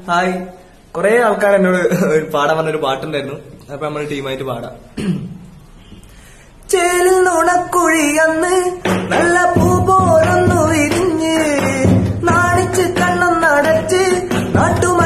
hi കുറെ ആൾക്കാർ എന്നോട് പാടാൻ പറഞ്ഞൊരു പാട്ടുണ്ടായിരുന്നു അപ്പൊ നമ്മൾ ടീമായിട്ട് പാടാം ചേലിൽ നുണക്കുഴി അന്ന് നല്ല പൂ പോലൊന്നു വിരിഞ്ഞ് നാണിച്ച് കണ്ണം നടച്ച് നാട്ടുമ